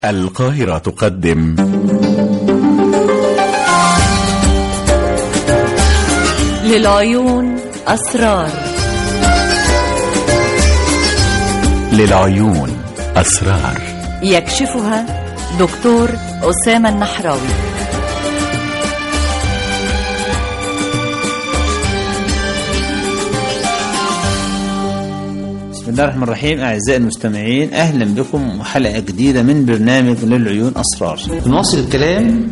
القاهرة تقدم للعيون أسرار للعيون أسرار يكشفها دكتور أسامة النحراوي بسم الله الرحمن الرحيم أعزائي المستمعين أهلا بكم وحلقة جديدة من برنامج للعيون أسرار بنواصل الكلام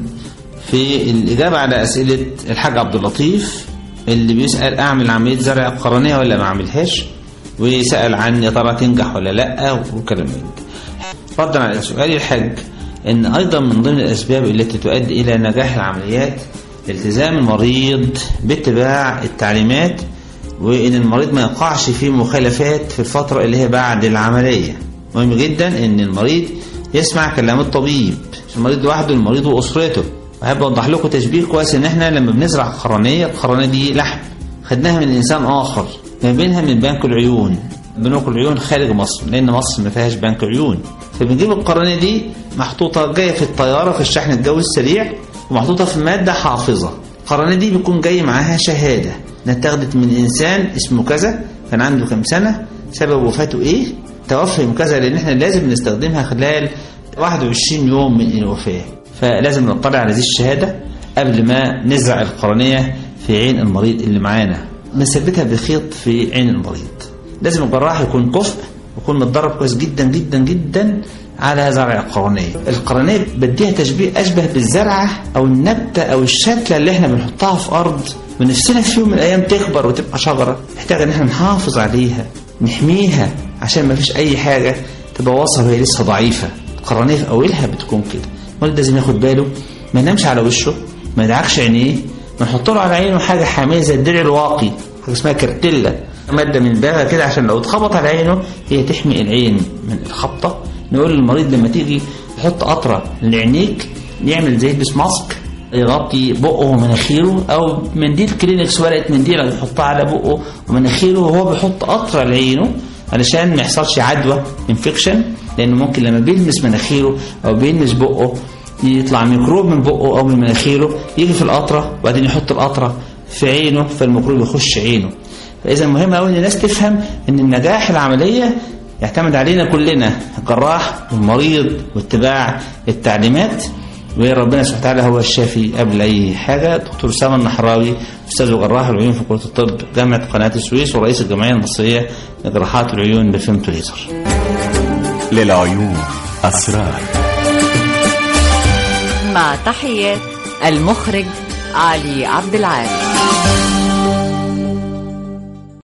في الإجابة على أسئلة الحاج عبد اللطيف اللي بيسأل أعمل عملية زرع قرنية ولا ما أعملهاش ويسأل عن يا ترى تنجح ولا لأ وكلام من ده ردا على سؤال الحاج إن أيضا من ضمن الأسباب التي تؤدي إلى نجاح العمليات التزام المريض باتباع التعليمات وان المريض ما يقعش في مخالفات في الفترة اللي هي بعد العملية مهم جدا ان المريض يسمع كلام الطبيب مش المريض لوحده المريض واسرته وهبقى اوضح لكم تشبيه كويس ان احنا لما بنزرع قرنية القرنية دي لحم خدناها من انسان اخر جايبينها من بنك العيون بنوك العيون خارج مصر لان مصر ما فيهاش بنك عيون فبنجيب القرنية دي محطوطة جاية في الطيارة في الشحن الجوي السريع ومحطوطة في مادة حافظة القرنية دي بيكون جاي معاها شهادة اتاخدت من انسان اسمه كذا كان عنده كام سنه سبب وفاته ايه توفى من كذا لان احنا لازم نستخدمها خلال 21 يوم من الوفاه فلازم نطلع على هذه الشهاده قبل ما نزرع القرنيه في عين المريض اللي معانا نثبتها بخيط في عين المريض لازم الجراح يكون كفء يكون متدرب كويس جدا جدا جدا على زرع القرنية القرنية بديها تشبيه أشبه بالزرعة أو النبتة أو الشتلة اللي احنا بنحطها في أرض ونفسنا في يوم من الأيام تكبر وتبقى شجرة محتاج إن احنا نحافظ عليها نحميها عشان ما فيش أي حاجة تبوظها وهي لسه ضعيفة القرنية في أولها بتكون كده المريض لازم ياخد باله ما ينامش على وشه ما يدعكش عينيه ما نحط له على عينه حاجة حامية زي الدرع الواقي حاجة اسمها كرتلة مادة من بابها كده عشان لو اتخبط على عينه هي تحمي العين من الخبطة نقول للمريض لما تيجي تحط قطرة لعينيك يعمل زي يلبس ماسك يغطي بقه ومناخيره او منديل كلينكس ورقه منديل يحطها على بقه ومناخيره وهو بيحط قطره لعينه علشان ما يحصلش عدوى انفكشن لانه ممكن لما بيلمس مناخيره او بيلمس بقه يطلع ميكروب من بقه او من مناخيره يجي في القطره وبعدين يحط القطره في عينه فالميكروب يخش عينه فاذا مهم قوي ان الناس تفهم ان النجاح العمليه يعتمد علينا كلنا الجراح والمريض واتباع التعليمات وربنا سبحانه وتعالى هو الشافي قبل اي حاجه دكتور سامي النحراوي استاذ جراح العيون في كليه الطب جامعه قناه السويس ورئيس الجمعيه المصريه لجراحات العيون بفيمتو ليزر للعيون أسرار مع تحيات المخرج علي عبد العال